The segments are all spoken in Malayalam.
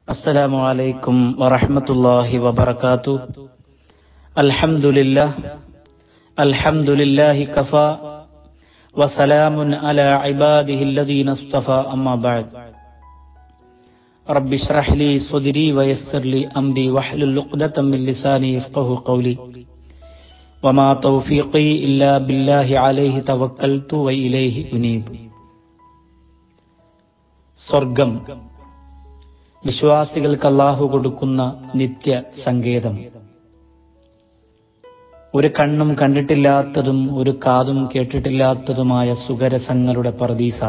السلام عليكم ورحمة الله وبركاته الحمد لله الحمد لله كفى وسلام على عباده الذين اصطفى أما بعد رب اشرح لي صدري ويسر لي أمري واحلل عقدة من لساني يفقه قولي وما توفيقي إلا بالله عليه توكلت وإليه أنيب സ്വർഗം വിശ്വാസികൾക്ക് അള്ളാഹു കൊടുക്കുന്ന നിത്യ സങ്കേതം ഒരു കണ്ണും കണ്ടിട്ടില്ലാത്തതും ഒരു കാതും കേട്ടിട്ടില്ലാത്തതുമായ സുഖരസങ്ങളുടെ പറദീസ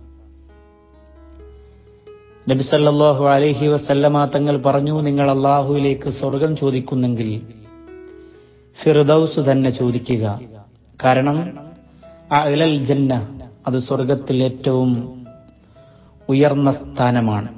നബിസല്ലാഹു അലഹി വസല്ലമ തങ്ങൾ പറഞ്ഞു നിങ്ങൾ അള്ളാഹുവിലേക്ക് സ്വർഗം ചോദിക്കുന്നെങ്കിൽ ഫിർദൌസ് തന്നെ ചോദിക്കുക കാരണം അലൽ ജന്ന അത് സ്വർഗത്തിൽ ഏറ്റവും ഉയർന്ന സ്ഥാനമാണ്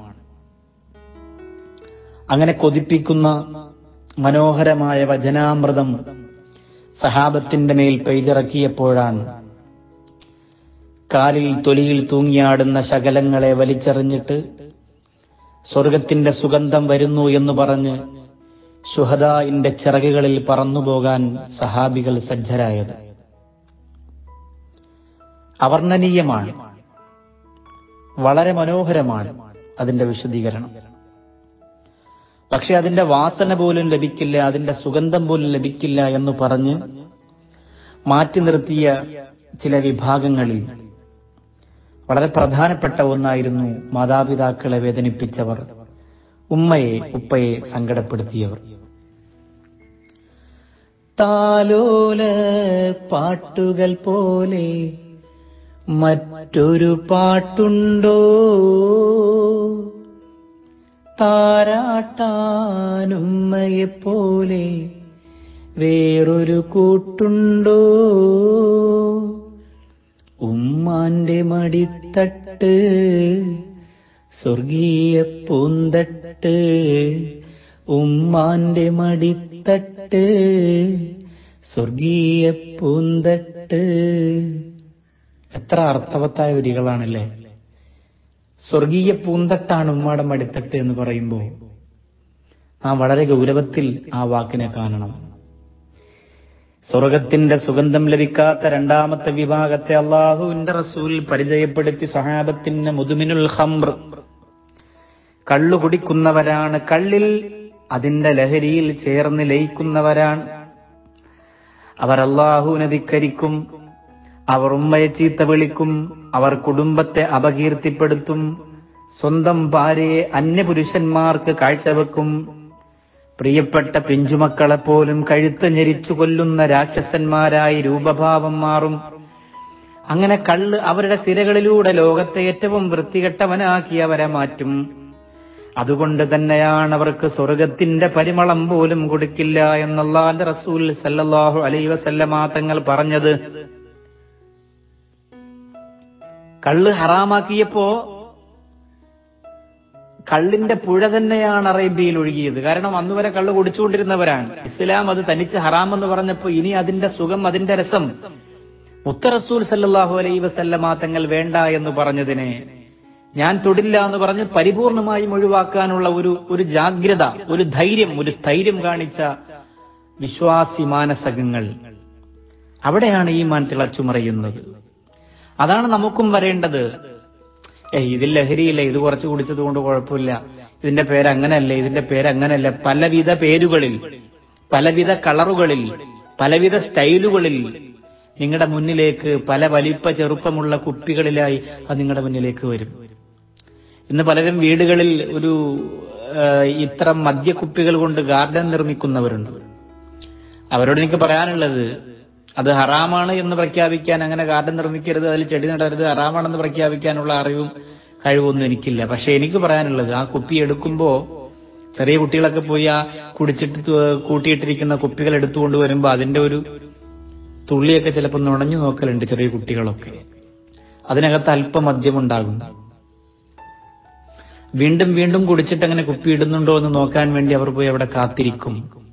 അങ്ങനെ കൊതിപ്പിക്കുന്ന മനോഹരമായ വചനാമൃതം സഹാബത്തിന്റെ മേൽ പെയ്തിറക്കിയപ്പോഴാണ് കാലിൽ തൊലിയിൽ തൂങ്ങിയാടുന്ന ശകലങ്ങളെ വലിച്ചെറിഞ്ഞിട്ട് സ്വർഗത്തിന്റെ സുഗന്ധം വരുന്നു എന്ന് പറഞ്ഞ് ശുഹദായിന്റെ ചിറകുകളിൽ പറന്നുപോകാൻ സഹാബികൾ സജ്ജരായത് അവർണ്ണനീയമാണ് വളരെ മനോഹരമാണ് അതിന്റെ വിശദീകരണം പക്ഷെ അതിന്റെ വാസന പോലും ലഭിക്കില്ല അതിന്റെ സുഗന്ധം പോലും ലഭിക്കില്ല എന്ന് പറഞ്ഞ് മാറ്റി നിർത്തിയ ചില വിഭാഗങ്ങളിൽ വളരെ പ്രധാനപ്പെട്ട ഒന്നായിരുന്നു മാതാപിതാക്കളെ വേദനിപ്പിച്ചവർ ഉമ്മയെ ഉപ്പയെ സങ്കടപ്പെടുത്തിയവർ താലോല പാട്ടുകൾ പോലെ മറ്റൊരു പാട്ടുണ്ടോ താരാട്ടാനുമ്മയെപ്പോലെ വേറൊരു കൂട്ടുണ്ടോ ഉമ്മാന്റെ മടിത്തട്ട് സ്വർഗീയ പൂന്തട്ട് ഉമ്മാന്റെ മടിത്തട്ട് സ്വർഗീയ പൂന്തട്ട് എത്ര അർത്ഥവത്തായ വരികളാണല്ലേ സ്വർഗീയ പൂന്തട്ടാണ് ഉമ്മാടെ മടിത്തട്ട് എന്ന് പറയുമ്പോൾ നാം വളരെ ഗൗരവത്തിൽ ആ വാക്കിനെ കാണണം സ്വർഗത്തിന്റെ സുഗന്ധം ലഭിക്കാത്ത രണ്ടാമത്തെ വിഭാഗത്തെ അള്ളാഹുവിന്റെ റസൂൽ പരിചയപ്പെടുത്തി സഹാബത്തിന് മുതുമിനുൽ ഹംർ കള്ളു കുടിക്കുന്നവരാണ് കള്ളിൽ അതിന്റെ ലഹരിയിൽ ചേർന്ന് ലയിക്കുന്നവരാണ് അവർ അള്ളാഹുവിനെ ധിക്കരിക്കും അവർ ഉമ്മയെ ചീത്ത വിളിക്കും അവർ കുടുംബത്തെ അപകീർത്തിപ്പെടുത്തും സ്വന്തം ഭാര്യയെ അന്യപുരുഷന്മാർക്ക് കാഴ്ചവെക്കും പ്രിയപ്പെട്ട പിഞ്ചുമക്കളെ പോലും കഴുത്ത് ഞെരിച്ചു കൊല്ലുന്ന രാക്ഷസന്മാരായി രൂപഭാവം മാറും അങ്ങനെ കള്ള് അവരുടെ സിരകളിലൂടെ ലോകത്തെ ഏറ്റവും വൃത്തികെട്ടവനാക്കി അവരെ മാറ്റും അതുകൊണ്ട് തന്നെയാണ് അവർക്ക് സ്വർഗത്തിന്റെ പരിമളം പോലും കൊടുക്കില്ല എന്നല്ലാന്റെ റസൂൽ സല്ലല്ലാഹു അലൈ വസല്ലമ തങ്ങൾ പറഞ്ഞത് കള്ള് ഹറാമാക്കിയപ്പോ കള്ളിന്റെ പുഴ തന്നെയാണ് അറേബ്യയിൽ ഒഴുകിയത് കാരണം അന്ന് വരെ കള്ള് കുടിച്ചുകൊണ്ടിരുന്നവരാണ് ഇസ്ലാം അത് തനിച്ച് ഹറാം എന്ന് പറഞ്ഞപ്പോ ഇനി അതിന്റെ സുഖം അതിന്റെ രസം മുത്തറസൂൽ സല്ലാഹു അലൈ വസല്ലമ തങ്ങൾ വേണ്ട എന്ന് പറഞ്ഞതിനെ ഞാൻ തൊടില്ല എന്ന് പറഞ്ഞ് പരിപൂർണമായും ഒഴിവാക്കാനുള്ള ഒരു ഒരു ജാഗ്രത ഒരു ധൈര്യം ഒരു സ്ഥൈര്യം കാണിച്ച വിശ്വാസി മാനസകങ്ങൾ അവിടെയാണ് ഈ മാൻ തിളച്ചുമറിയുന്നത് അതാണ് നമുക്കും വരേണ്ടത് ഏ ഇതിൽ ലഹരിയില്ല ഇത് കുറച്ച് കുടിച്ചത് കൊണ്ട് കുഴപ്പമില്ല ഇതിന്റെ പേര് അങ്ങനെയല്ല ഇതിന്റെ പേര് അങ്ങനെയല്ല പലവിധ പേരുകളിൽ പലവിധ കളറുകളിൽ പലവിധ സ്റ്റൈലുകളിൽ നിങ്ങളുടെ മുന്നിലേക്ക് പല വലിപ്പ ചെറുപ്പമുള്ള കുപ്പികളിലായി അത് നിങ്ങളുടെ മുന്നിലേക്ക് വരും ഇന്ന് പലരും വീടുകളിൽ ഒരു ഇത്തരം മദ്യക്കുപ്പികൾ കൊണ്ട് ഗാർഡൻ നിർമ്മിക്കുന്നവരുണ്ട് അവരോട് എനിക്ക് പറയാനുള്ളത് അത് ഹറാമാണ് എന്ന് പ്രഖ്യാപിക്കാൻ അങ്ങനെ ഗാർഡൻ നിർമ്മിക്കരുത് അതിൽ ചെടി നടരുത് ഹറാമാണെന്ന് പ്രഖ്യാപിക്കാനുള്ള അറിവും കഴിവൊന്നും എനിക്കില്ല പക്ഷെ എനിക്ക് പറയാനുള്ളത് ആ കുപ്പി എടുക്കുമ്പോ ചെറിയ കുട്ടികളൊക്കെ പോയി ആ കുടിച്ചിട്ട് കൂട്ടിയിട്ടിരിക്കുന്ന കുപ്പികൾ എടുത്തുകൊണ്ട് വരുമ്പോ അതിന്റെ ഒരു തുള്ളിയൊക്കെ ചിലപ്പോൾ നുണഞ്ഞു നോക്കലുണ്ട് ചെറിയ കുട്ടികളൊക്കെ അതിനകത്ത് അല്പം മദ്യമുണ്ടാകും വീണ്ടും വീണ്ടും കുടിച്ചിട്ട് അങ്ങനെ കുപ്പി ഇടുന്നുണ്ടോ എന്ന് നോക്കാൻ വേണ്ടി അവർ പോയി അവിടെ കാത്തിരിക്കും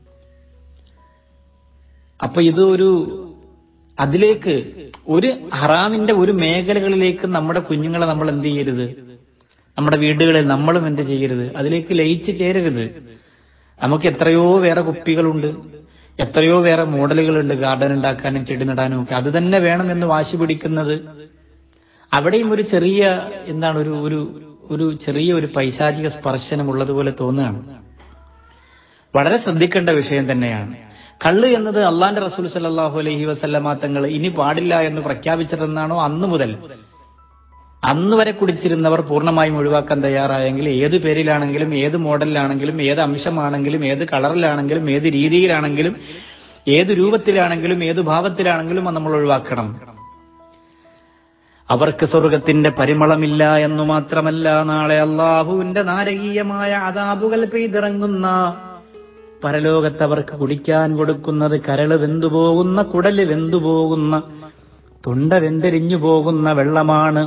അപ്പൊ ഇത് ഒരു അതിലേക്ക് ഒരു ഹറാമിന്റെ ഒരു മേഖലകളിലേക്ക് നമ്മുടെ കുഞ്ഞുങ്ങളെ നമ്മൾ എന്ത് ചെയ്യരുത് നമ്മുടെ വീടുകളിൽ നമ്മളും എന്ത് ചെയ്യരുത് അതിലേക്ക് ലയിച്ച് ചേരരുത് നമുക്ക് എത്രയോ വേറെ കുപ്പികളുണ്ട് എത്രയോ വേറെ മോഡലുകളുണ്ട് ഗാർഡൻ ഉണ്ടാക്കാനും ചെടി നടാനും ഒക്കെ അത് തന്നെ വേണം എന്ന് വാശി പിടിക്കുന്നത് അവിടെയും ഒരു ചെറിയ എന്താണ് ഒരു ഒരു ഒരു ചെറിയ ഒരു പൈശാചിക സ്പർശനം ഉള്ളതുപോലെ തോന്നുകയാണ് വളരെ ശ്രദ്ധിക്കേണ്ട വിഷയം തന്നെയാണ് കള്ള് എന്നത് അള്ളാന്റെ റസൂൽ സല്ലാഹു അലൈഹി വസല്ലമ തങ്ങൾ ഇനി പാടില്ല എന്ന് പ്രഖ്യാപിച്ചതെന്നാണോ അന്ന് മുതൽ അന്ന് വരെ കുടിച്ചിരുന്നവർ പൂർണ്ണമായും ഒഴിവാക്കാൻ തയ്യാറായെങ്കിൽ ഏത് പേരിലാണെങ്കിലും ഏത് മോഡലിലാണെങ്കിലും ഏത് അംശമാണെങ്കിലും ഏത് കളറിലാണെങ്കിലും ഏത് രീതിയിലാണെങ്കിലും ഏത് രൂപത്തിലാണെങ്കിലും ഏത് ഭാവത്തിലാണെങ്കിലും അത് നമ്മൾ ഒഴിവാക്കണം അവർക്ക് സ്വർഗത്തിന്റെ പരിമളമില്ല എന്നു മാത്രമല്ല നാളെ അള്ളാഹുവിന്റെ നാരകീയമായ അതാബുകൾ പെയ്തിറങ്ങുന്ന പരലോകത്ത് അവർക്ക് കുടിക്കാൻ കൊടുക്കുന്നത് കരള് വെന്തുപോകുന്ന കുടല് വെന്തുപോകുന്ന തൊണ്ട വെന്തെരിഞ്ഞു പോകുന്ന വെള്ളമാണ്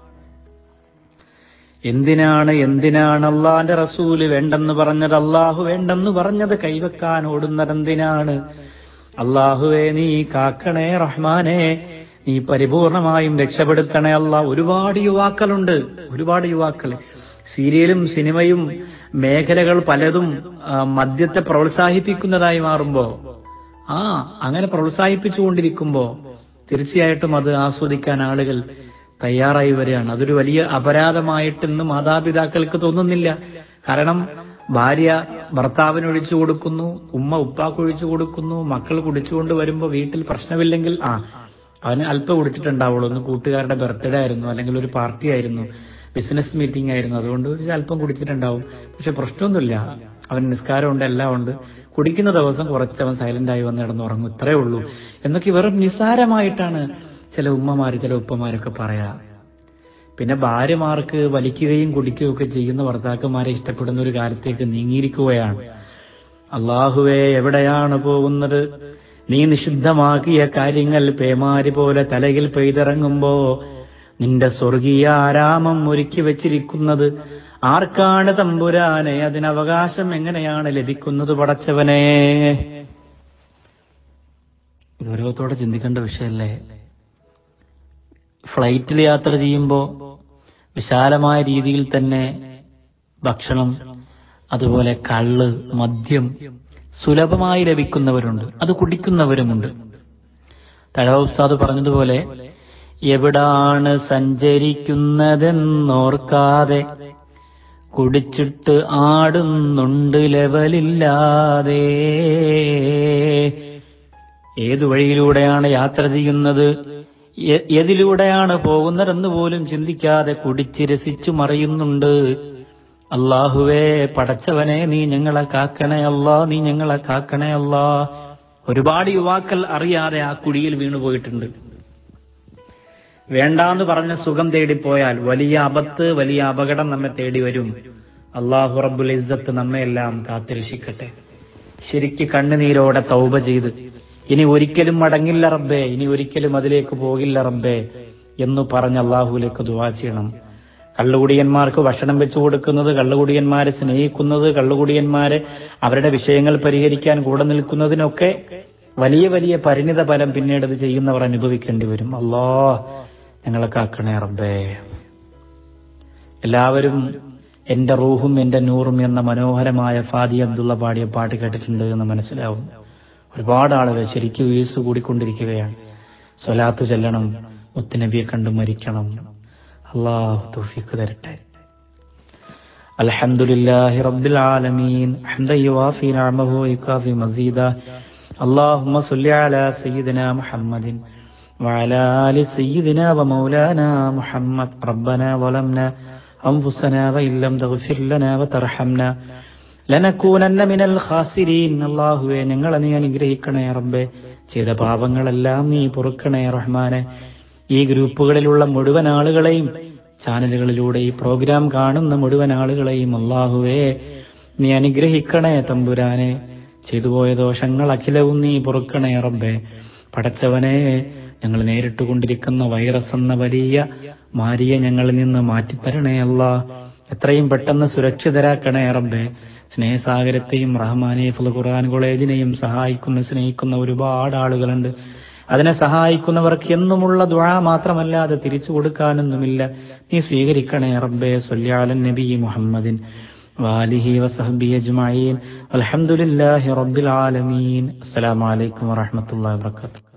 എന്തിനാണ് എന്തിനാണ് അള്ളാന്റെ റസൂല് വേണ്ടെന്ന് പറഞ്ഞത് അള്ളാഹു വേണ്ടെന്ന് പറഞ്ഞത് കൈവെക്കാൻ ഓടുന്നത് എന്തിനാണ് അള്ളാഹുവേ നീ കാക്കണേ റഹ്മാനെ നീ പരിപൂർണമായും രക്ഷപ്പെടുത്തണേ അല്ല ഒരുപാട് യുവാക്കളുണ്ട് ഒരുപാട് യുവാക്കൾ സീരിയലും സിനിമയും മേഖലകൾ പലതും ആ, മദ്യത്തെ പ്രോത്സാഹിപ്പിക്കുന്നതായി മാറുമ്പോ ആ അങ്ങനെ പ്രോത്സാഹിപ്പിച്ചുകൊണ്ടിരിക്കുമ്പോ തീർച്ചയായിട്ടും അത് ആസ്വദിക്കാൻ ആളുകൾ തയ്യാറായി വരികയാണ് അതൊരു വലിയ അപരാധമായിട്ട് ഇന്ന് മാതാപിതാക്കൾക്ക് തോന്നുന്നില്ല കാരണം ഭാര്യ ഭർത്താവിന് ഒഴിച്ചു കൊടുക്കുന്നു ഉമ്മ ഉപ്പാക്ക് ഒഴിച്ചു കൊടുക്കുന്നു മക്കൾ കുടിച്ചുകൊണ്ട് വരുമ്പോ വീട്ടിൽ പ്രശ്നമില്ലെങ്കിൽ ആ അവന് അല്പം കുടിച്ചിട്ടുണ്ടാവുള്ളൂ ഒന്ന് കൂട്ടുകാരുടെ ബർത്ത്ഡേ ആയിരുന്നു അല്ലെങ്കിൽ ഒരു പാർട്ടി ആയിരുന്നു ബിസിനസ് മീറ്റിംഗ് ആയിരുന്നു അതുകൊണ്ട് ഒരു അല്പം കുടിച്ചിട്ടുണ്ടാവും പക്ഷെ പ്രശ്നമൊന്നുമില്ല അവൻ നിസ്കാരമുണ്ട് എല്ലാം ഉണ്ട് കുടിക്കുന്ന ദിവസം കുറച്ച് അവൻ സൈലന്റ് ആയി വന്ന് കിടന്നുറങ്ങും ഇത്രേ ഉള്ളൂ എന്നൊക്കെ വെറും നിസ്സാരമായിട്ടാണ് ചില ഉമ്മമാര് ചില ഉപ്പമാരൊക്കെ പറയാ പിന്നെ ഭാര്യമാർക്ക് വലിക്കുകയും കുടിക്കുകയും ഒക്കെ ചെയ്യുന്ന ഭർത്താക്കന്മാരെ ഇഷ്ടപ്പെടുന്ന ഒരു കാലത്തേക്ക് നീങ്ങിയിരിക്കുകയാണ് അള്ളാഹുവേ എവിടെയാണ് പോകുന്നത് നീ നിഷിദ്ധമാക്കിയ കാര്യങ്ങൾ പേമാരി പോലെ തലയിൽ പെയ്തിറങ്ങുമ്പോ നിന്റെ സ്വർഗീയ ആരാമം ഒരുക്കി വെച്ചിരിക്കുന്നത് ആർക്കാണ് തമ്പുരാനെ അതിന് അവകാശം എങ്ങനെയാണ് ലഭിക്കുന്നത് പടച്ചവനെ ഗൗരവത്തോടെ ചിന്തിക്കേണ്ട വിഷയല്ലേ ഫ്ലൈറ്റിൽ യാത്ര ചെയ്യുമ്പോൾ വിശാലമായ രീതിയിൽ തന്നെ ഭക്ഷണം അതുപോലെ കള്ള് മദ്യം സുലഭമായി ലഭിക്കുന്നവരുണ്ട് അത് കുടിക്കുന്നവരുമുണ്ട് തഴവ ഉസ്താദ് പറഞ്ഞതുപോലെ എവിടാണ് സഞ്ചരിക്കുന്നതെന്നോർക്കാതെ കുടിച്ചിട്ട് ആടുന്നുണ്ട് ലെവലില്ലാതെ ഏതു വഴിയിലൂടെയാണ് യാത്ര ചെയ്യുന്നത് എ- ഏതിലൂടെയാണ് പോകുന്നതെന്ന് പോലും ചിന്തിക്കാതെ കുടിച്ച് രസിച്ചു മറിയുന്നുണ്ട് അള്ളാഹുവേ പടച്ചവനെ നീ ഞങ്ങളെ കാക്കണേ അല്ലാ നീ ഞങ്ങളെ കാക്കണേ അല്ലാ ഒരുപാട് യുവാക്കൾ അറിയാതെ ആ കുഴിയിൽ വീണുപോയിട്ടുണ്ട് വേണ്ടാന്ന് പറഞ്ഞ സുഖം തേടിപ്പോയാൽ വലിയ അബത്ത് വലിയ അപകടം നമ്മെ തേടി വരും അള്ളാഹു റബ്ബുൽ ഇസ്സത്ത് നമ്മയെല്ലാം കാത്തിരക്ഷിക്കട്ടെ ശരിക്ക് കണ്ണുനീരോടെ തൗബ ചെയ്ത് ഇനി ഒരിക്കലും മടങ്ങില്ല റബ്ബേ ഇനി ഒരിക്കലും അതിലേക്ക് പോകില്ല റബ്ബേ എന്ന് പറഞ്ഞ് അള്ളാഹുവിലേക്ക് ദുവാ ചെയ്യണം കള്ളുകുടിയന്മാർക്ക് ഭക്ഷണം വെച്ചു കൊടുക്കുന്നത് കള്ളുകുടിയന്മാരെ സ്നേഹിക്കുന്നത് കള്ളുകുടിയന്മാരെ അവരുടെ വിഷയങ്ങൾ പരിഹരിക്കാൻ കൂടെ നിൽക്കുന്നതിനൊക്കെ വലിയ വലിയ പരിണിത ഫലം പിന്നീട് ഇത് ചെയ്യുന്നവർ അനുഭവിക്കേണ്ടി വരും അല്ലാ ഞങ്ങളെ കാക്കണേ റബ്ബേ എല്ലാവരും എന്റെ റൂഹും എന്റെ നൂറും എന്ന മനോഹരമായ ഫാദി അബ്ദുള്ള പാടിയ പാട്ട് കേട്ടിട്ടുണ്ട് എന്ന് മനസ്സിലാവും ഒരുപാട് ആളുകൾ ശരിക്കും വീഴ്ച കൂടിക്കൊണ്ടിരിക്കുകയാണ് സ്വലാത്ത് ചെല്ലണം മുത്തുനബിയെ കണ്ടു മരിക്കണം അള്ളാഹു തൗഫീഖ് തരട്ടെ الحمد لله رب العالمين حمدا يوافي نعمه ويكافي مزيدا اللهم صل على سيدنا محمد وعلى آل سيدنا ومولانا محمد ربنا ظلمنا أنفسنا وإن لم تغفر لنا وترحمنا ലനക്കൂനന്ന മിനൽ ഖാസിരീൻ അള്ളാഹുവെ ഞങ്ങളെ നീ അനുഗ്രഹിക്കണേ റബ്ബേ ചെയ്ത പാപങ്ങളെല്ലാം നീ പൊറുക്കണേ റഹ്മാനെ ഈ ഗ്രൂപ്പുകളിലുള്ള മുഴുവൻ ആളുകളെയും ചാനലുകളിലൂടെ ഈ പ്രോഗ്രാം കാണുന്ന മുഴുവൻ ആളുകളെയും അള്ളാഹുവേ നീ അനുഗ്രഹിക്കണേ തമ്പുരാനെ ചെയ്തുപോയ ദോഷങ്ങൾ അഖിലവും നീ പൊറുക്കണേ റബ്ബേ പടച്ചവനെ ഞങ്ങൾ നേരിട്ടുകൊണ്ടിരിക്കുന്ന വൈറസ് എന്ന വലിയ മാരിയെ ഞങ്ങളിൽ നിന്ന് മാറ്റിത്തരണേ അല്ലാ എത്രയും പെട്ടെന്ന് സുരക്ഷിതരാക്കണേ റബ്ബേ സ്നേഹസാഗരത്തെയും റഹ്മാനെ ഫുൽ ഖുർആൻ കോളേജിനെയും സഹായിക്കുന്ന സ്നേഹിക്കുന്ന ഒരുപാട് ആളുകളുണ്ട് അതിനെ സഹായിക്കുന്നവർക്ക് എന്നുമുള്ള ദുഴ മാത്രമല്ലാതെ തിരിച്ചു കൊടുക്കാനൊന്നുമില്ല നീ സ്വീകരിക്കണേ റബ്ബേ സൊല്ലിയാലൻ നബി മുഹമ്മദിൻ വാലിഹി വസഹബി അജ്മഈൻ അൽഹംദുലില്ലാഹി റബ്ബിൽ ആലമീൻ അസ്സലാമു അലൈക്കും വറഹ്മത്തുള്ളാഹി വബറകാതുഹു